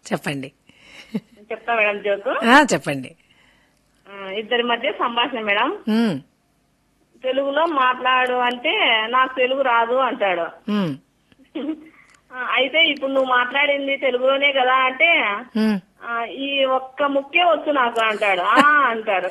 చెప్పండి చెప్తా madam joke ఆ, చెప్పండి ఆ, ఇద్దరి మధ్య సంభాషణ మేడం ఉమ్, తెలుగులో మాట్లాడు అంటే నాకు తెలుగు రాదు అంటాడు ఉమ్, ఆ, అయితే ఇప్పుడు నువ్వు మాట్లాడింది తెలుగులోనే కదా అంటే ఉమ్. ఆ, ఈ ఒక్క ముక్కే వచ్చు నాకు అంటాడు ఆ అంటాడు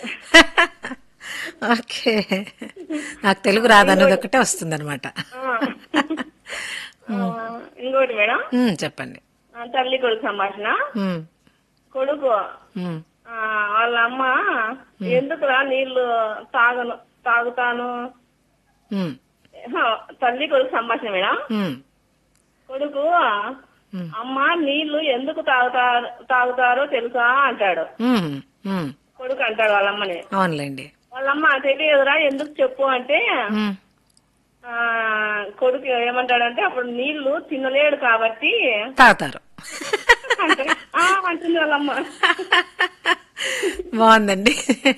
ఓకే నాకు తెలుగు రాదన్నది ఒకటే వస్తుందన్నమాట ఆ. ఆ, ఇంకోటి మేడం ఉమ్, చెప్పండి ఆ, తల్లి కొడుకు సంభాషణ ఉమ్, కొడుకు ఉమ్, ఆ, వాళ్ళ అమ్మ ఎందుకురా నీళ్లు తాగను తాగుతాను ఉమ్, హ, తల్లి కొడుకు సంభాషణ మేడం ఉమ్, కొడుకు ఉమ్, అమ్మ నీళ్లు ఎందుకు తాగుతారు తాగుతారో తెలుసా అంటాడు ఉమ్, ఉమ్. కొడుకు అంటాడు వాళ్ళమ్మని అవునులేండి వాళ్ళమ్మ తెలియదురా ఎందుకు చెప్పు అంటే ఉమ్, ఆ కొడుకు ఏమంటాడంటే అప్పుడు నీళ్లు తినలేడు కాబట్టి తాగుతారు అంటాడు. ఆ అంటుంది వాళ్ళమ్మ బాగుందండి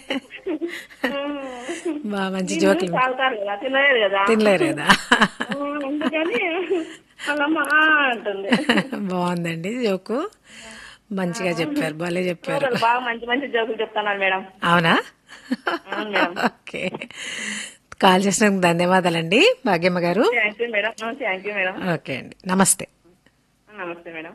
బాగా మంచి నీళ్లు జోకులు తాగుతారు కదా తినలేరు కదా తినలేరు కదా ఆ, అందుకని వాళ్ళమ్మ ఆ అంటుంది బాగుందండి జోకు మంచిగా చెప్పారు భలే చెప్పారు జోకులు బాగా మంచి మంచి జోకులు చెప్తున్నాను మేడం అవునా అవును మేడం ఓకే కాల్ చేసినందుకు ధన్యవాదాలండి Bhagyamma garu thank you madam thank you madam okay అండి నమస్తే నమస్తే madam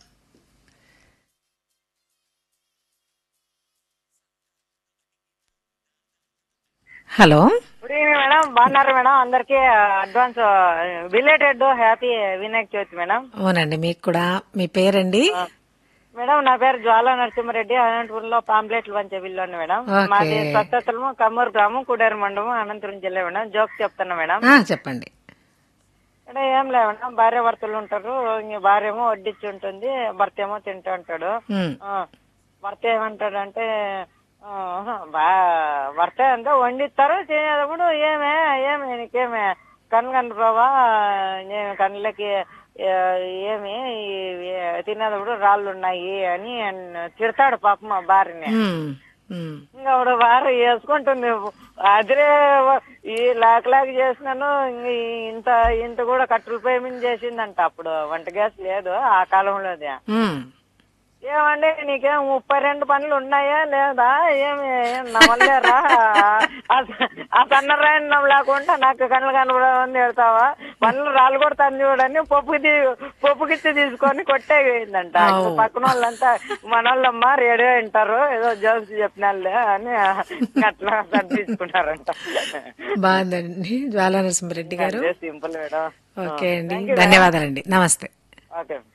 hello good evening madam బాగున్నారు మేడం అందరికి advance belated happy Vinayaka Chavithi madam అవునండి మీకు కూడా మీ పేరండి మేడం నా పేరు జ్వాల నరసింహారెడ్డి అనంతపురంలో పాంప్లెట్లు పంచే విల్లోని మేడం ఓకే. మాది స్వచ్ఛతలము కమ్మూరు గ్రామం కుడేరు మండలం అనంతపురం జిల్లా మేడం జోక్ చెప్తున్నా మేడం ఆ, చెప్పండి ఇక్కడ ఏం లేదు మేడం భార్య భర్తలు ఉంటారు ఇంక భార్య ఏమో వడ్డించి ఉంటుంది భర్త ఏమో తింటూ ఉంటాడు ఉమ్, ఆ, భర్త ఏమంటాడంటే ఆ, బా భర్త అంతా వండిస్తారు తినేటప్పుడు ఏమే ఏమే నీకేమే కన్ను కన్ను ప్రభా నేను కళ్ళకి ఆ, ఏమి ఈ- తినేటప్పుడు రాళ్ళు ఉన్నాయి అని అన్- తిడతాడు పాపం మా భార్యని ఉమ్, ఉమ్, ఇంకా ఆవిడ భార్య వేసుకుంటుంది అదిరే ఈ లాక్ లాక్ చేసినాను ఇంక ఇంత ఇంత కూడా కట్టెల పొయ్యి మీద చేసిందంట అప్పుడు వంట గ్యాస్ లేదు ఆ కాలంలోది ఉమ్. ఏమండి నీకేం ముప్పై రెండు పనులు ఉన్నాయా లేదా ఏమి ఏం నా వల్లేరా ఆ- ఆ సన్నరాయణం లేకుండా నాకు కళ్ళు కనబడని పెడతావా పనులు రాళ్ళు కొడతాను చూడని పప్పుకి తీ- పప్పుకిచ్చి తీసుకొని కొట్టేయిందంట ఇప్పుడు పక్కన వాళ్ళంతా మన వాళ్ళమ్మ రేడియో వింటారు ఏదో జోక్స్ చెప్పినాలే అని అట్లా సర్ది తీసుకున్నారంట బాగుందండి జ్వాలా నరసింహారెడ్డి గారు సింపుల్ మేడం ఓకే అండి ధన్యవాదాలండి నమస్తే ఓకే